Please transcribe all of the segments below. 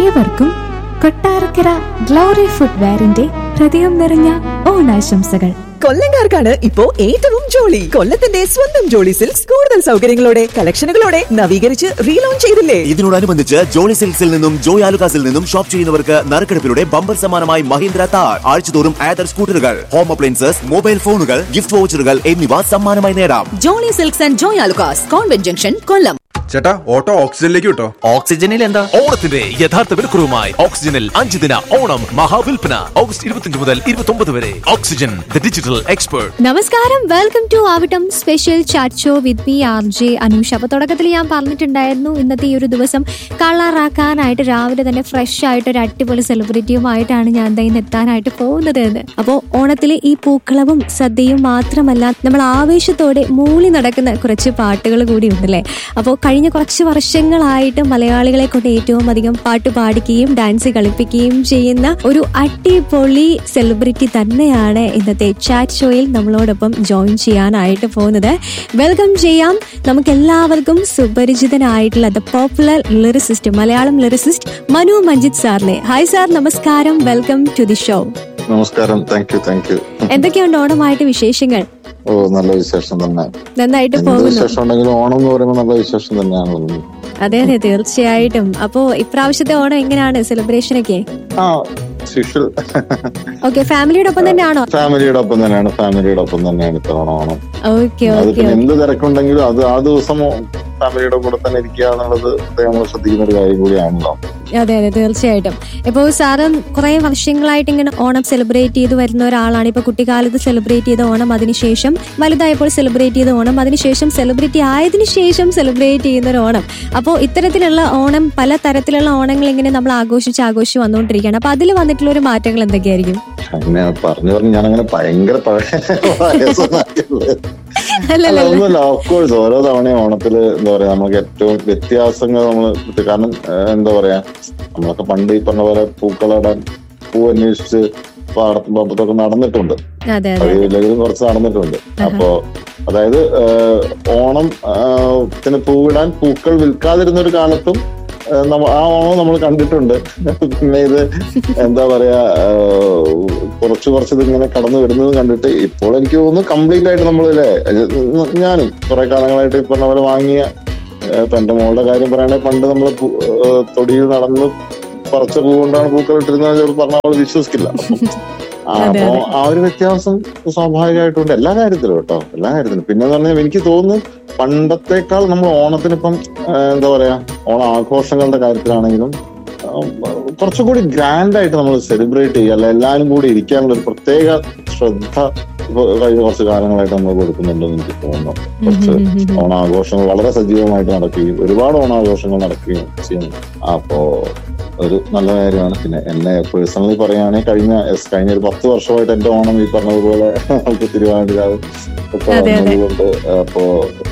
ഏവർക്കും കൊട്ടാരക്കര ഗ്ലോറി ഫുട്വെയറിന്റെ ഹൃദയം നിറഞ്ഞ ഓണാശംസകൾ കൊല്ലങ്കാർക്കാണ് ഇപ്പോ ഏറ്റവും ജോളി കൊല്ലത്തിന്റെ സ്വന്തം ജോളി സിൽക്സ് കൂടുതൽ സൗകര്യങ്ങളോടെ കളക്ഷനുകളോടെ നവീകരിച്ച് റീലോഞ്ച് ചെയ്തില്ലേ ഇതിനോടനുബന്ധിച്ച് ജോളി സിൽക്സിൽ നിന്നും ജോയ് ആലുകാസിൽ നിന്നും ഷോപ്പ് ചെയ്യുന്നവർക്ക് നറുക്കെടുപ്പിലൂടെ ബമ്പർ സമ്മാനമായി മഹീന്ദ്ര താർ ആഴ്ചതോറും ആദർ സ്കൂട്ടറുകൾ ഹോം അപ്ലയൻസസ് മൊബൈൽ ഫോണുകൾ ഗിഫ്റ്റ് വൗച്ചറുകൾ എന്നിവ സമ്മാനമായി നേടാം Jolly Silks and Joy Alukkas convent junction Kollam ചേട്ടാ ഓട്ടോ ഓക്സിജനിലേക്ക് വിട്ടോ ഓക്സിജനിൽ എന്താ ഓണത്തിന്റെ യഥാർത്ഥ വിലക്കുറവുമായി ഓക്സിജനിൽ അഞ്ച് ദിന ഓണം മഹാവിൽപ്പന ഓഗസ്റ്റ് ഇരുപത്തിയഞ്ച് മുതൽ ഇരുപത്തി വരെ ഓക്സിജൻ ദ ഡിജിറ്റൽ എക്സ്പേർട്ട് നമസ്കാരം welcome to Avittam special chat show with me R J Anusha അപ്പൊ തുടക്കത്തിൽ ഞാൻ പറഞ്ഞിട്ടുണ്ടായിരുന്നു ഇന്നത്തെ ഈ ഒരു ദിവസം കളറാക്കാനായിട്ട് രാവിലെ തന്നെ ഫ്രഷ് ആയിട്ട് ഒരു അടിപൊളി സെലിബ്രിറ്റിയുമായിട്ടാണ് ഞാൻ ദൈ എത്താനായിട്ട് പോകുന്നത് എന്ന് അപ്പോൾ ഓണത്തിലെ ഈ പൂക്കളവും സദ്യയും മാത്രമല്ല നമ്മൾ ആവേശത്തോടെ മൂളി നടക്കുന്ന കുറച്ച് പാട്ടുകൾ കൂടി ഉണ്ടല്ലേ അപ്പോൾ കഴിഞ്ഞ കുറച്ച് വർഷങ്ങളായിട്ട് മലയാളികളെ കൊണ്ട് ഏറ്റവും അധികം പാട്ട് പാടിക്കുകയും ഡാൻസ് കളിപ്പിക്കുകയും ചെയ്യുന്ന ഒരു അടിപൊളി സെലിബ്രിറ്റി തന്നെയാണ് ഇന്നത്തെ ചാറ്റ് ഷോയിൽ നമ്മളോടൊപ്പം ജോയിൻ ചെയ്യാനായിട്ട് പോകുന്നത് വെൽക്കം ചെയ്യാം നമുക്ക് എല്ലാവർക്കും സുപരിചിതനായിട്ടുള്ള the popular lyricist Malayalam lyricist Manu Manjith സാറിനെ ഹായ് സാർ നമസ്കാരം വെൽക്കം ടു ദി ഷോ നമസ്കാരം താങ്ക് യു താങ്ക് യു എന്തൊക്കെയുണ്ട് ഓണമായിട്ട് വിശേഷങ്ങൾ ഓ നല്ല വിശേഷം തന്നെ നന്നായിട്ട് എന്ത് പോകുന്നു വിശേഷം ഉണ്ടെങ്കിലും ഓണം എന്ന് പറയുമ്പോൾ നല്ല വിശേഷം തന്നെയാണല്ലോ അതെ അതെ തീർച്ചയായിട്ടും അപ്പോ ഇപ്രാവശ്യത്തെ ഓണം എങ്ങനെയാണ് സെലിബ്രേഷൻ ഒക്കെ ആ സ്പെഷ്യൽ ഓക്കെ ഫാമിലിയുടെ ഒപ്പം തന്നെയാണോ ഫാമിലിയുടെ ഒപ്പം തന്നെയാണ് ഫാമിലിയുടെ ഒപ്പം തന്നെയാണ് ഇത്തവണ ഓണം ഓക്കെ അത് ഓക്കെ പിന്നെ എന്ത് തിരക്കുണ്ടെങ്കിലും അത് ആ ദിവസം ഫാമിലിയുടെ കൂടെ തന്നെ ഇരിക്കുക എന്നുള്ളത് നമ്മൾ ശ്രദ്ധിക്കുന്ന ഒരു കാര്യം കൂടിയാണല്ലോ അതെ അതെ തീർച്ചയായിട്ടും ഇപ്പോൾ സാറ് കുറെ വർഷങ്ങളായിട്ട് ഇങ്ങനെ ഓണം സെലിബ്രേറ്റ് ചെയ്ത് വരുന്ന ഒരാളാണ് ഇപ്പൊ കുട്ടിക്കാലത്ത് സെലിബ്രേറ്റ് ചെയ്ത ഓണം അതിനുശേഷം വലുതായപ്പോൾ സെലിബ്രേറ്റ് ചെയ്ത ഓണം അതിനുശേഷം സെലിബ്രിറ്റി ആയതിനു ശേഷം സെലിബ്രേറ്റ് ചെയ്യുന്ന ഒരു ഓണം അപ്പോൾ ഇത്തരത്തിലുള്ള ഓണം പല തരത്തിലുള്ള ഓണങ്ങൾ ഇങ്ങനെ നമ്മൾ ആഘോഷിച്ച് ആഘോഷിച്ച് വന്നുകൊണ്ടിരിക്കുകയാണ് അപ്പൊ അതിൽ വന്നിട്ടുള്ള ഒരു മാറ്റങ്ങൾ എന്തൊക്കെയായിരിക്കും അങ്ങനെ പറഞ്ഞു പറഞ്ഞ് ഞാൻ അങ്ങനെ ഭയങ്കര പഴയ വയസ്സൊന്നാക്കിയുള്ളത്. അല്ല, അല്ലല്ല ഒന്നുമില്ല ഓഫ്കോഴ്സ് ഓരോ തവണയും ഓണത്തില് എന്താ പറയാ നമുക്ക് ഏറ്റവും വ്യത്യാസങ്ങൾ നമ്മൾ കാരണം ഏഹ്, എന്താ പറയാ നമ്മളൊക്കെ പണ്ട് ഈ പറഞ്ഞ പോലെ പൂക്കളിടാൻ പൂ അന്വേഷിച്ച് പാടത്തും പാപ്പത്തൊക്കെ നടന്നിട്ടുണ്ട് അതെ അത് അതെ ഇല്ലെങ്കിലും കുറച്ച് നടന്നിട്ടുണ്ട് അപ്പോ അതായത് ഏഹ്, ഓണം ആഹ്, ത്തിന് പൂവിടാൻ പൂക്കൾ വിൽക്കാതിരുന്ന ഒരു കാലത്തും ഏഹ്, നമ്മ- ആ ഓണം നമ്മൾ കണ്ടിട്ടുണ്ട് പിന്നെ ഇത് എന്താ പറയാ ഏഹ്, കുറച്ച് കുറച്ച് ഇത് ഇങ്ങനെ കടന്നു വരുന്നത് കണ്ടിട്ട് ഇപ്പോൾ എനിക്ക് തോന്നുന്നു കംപ്ലീറ്റ് ആയിട്ട് നമ്മളില്ലേ ഞാനും കുറെ കാലങ്ങളായിട്ട് ഈ പറഞ്ഞ പോലെ വാങ്ങിയ ഏഹ്, ഇപ്പൊ എന്റെ മോളുടെ കാര്യം പറയുകയാണെങ്കിൽ പണ്ട് നമ്മൾ തൊടിയിൽ നടന്ന് പറിച്ച പൂ കൊണ്ടാണ് പൂക്കൾ ഇട്ടിരുന്നത് ചിലപ്പോൾ പറഞ്ഞാൽ അവൾ വിശ്വസിക്കില്ല അപ്പം ആ, അതെ, അപ്പൊ ആ ഒരു വ്യത്യാസം സ്വാഭാവികമായിട്ടുണ്ട് എല്ലാ കാര്യത്തിലും കേട്ടോ എല്ലാ കാര്യത്തിലും പിന്നെ എന്ന് പറഞ്ഞാൽ എനിക്ക് തോന്നുന്നു പണ്ടത്തേക്കാൾ നമ്മൾ ഓണത്തിനിപ്പം ആ, എന്താ പറയാ ഓണ ആഘോഷങ്ങളുടെ കാര്യത്തിലാണെങ്കിലും ആ, കുറച്ചുകൂടി ഗ്രാൻഡ് ആയിട്ട് നമ്മൾ സെലിബ്രേറ്റ് ചെയ്യുക അല്ല എല്ലാവരും കൂടി ഇരിക്കാനുള്ള ഒരു പ്രത്യേക ശ്രദ്ധ ഇപ്പൊ കഴിഞ്ഞ കുറച്ച് കാലങ്ങളായിട്ട് നമ്മൾ കൊടുക്കുന്നുണ്ടെന്ന് എനിക്ക് തോന്നുന്നു കുറച്ച് ഓണാഘോഷങ്ങൾ വളരെ സജീവമായിട്ട് നടക്കുകയും ഒരുപാട് ഓണാഘോഷങ്ങൾ നടക്കുകയും ചെയ്യുന്നു അപ്പോ ഒരു നല്ല കാര്യമാണ് പിന്നെ എന്നെ പേഴ്സണലി പറയുകയാണെങ്കിൽ കഴിഞ്ഞ yes, കഴിഞ്ഞ ഒരു പത്ത് വർഷമായിട്ട് എന്റെ ഓണം ഈ പറഞ്ഞതുപോലെ നമുക്ക് തിരുവാതിരാവ് ഒക്കെ അതെ, അതെ. വന്നതുകൊണ്ട് അപ്പോ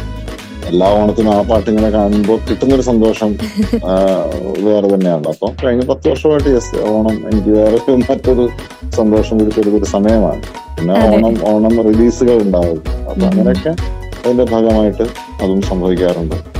എല്ലാ ഓണത്തിനും ആ പാട്ട് ഇങ്ങനെ കാണുമ്പോൾ കിട്ടുന്നൊരു സന്തോഷം ആ, വേറെ തന്നെയാണ് അപ്പൊ കഴിഞ്ഞ പത്ത് വർഷമായിട്ട് യെസ് ഓണം എനിക്ക് വേറെ ഒരു മറ്റൊരു സന്തോഷം പിടിച്ചൊരു ഒരു സമയമാണ് പിന്നെ അതെ. ഓണം ഓണം റിലീസുകൾ ഉണ്ടാവും അപ്പൊ അങ്ങനെയൊക്കെ അതിന്റെ ഭാഗമായിട്ട് അതും സംഭവിക്കാറുണ്ട്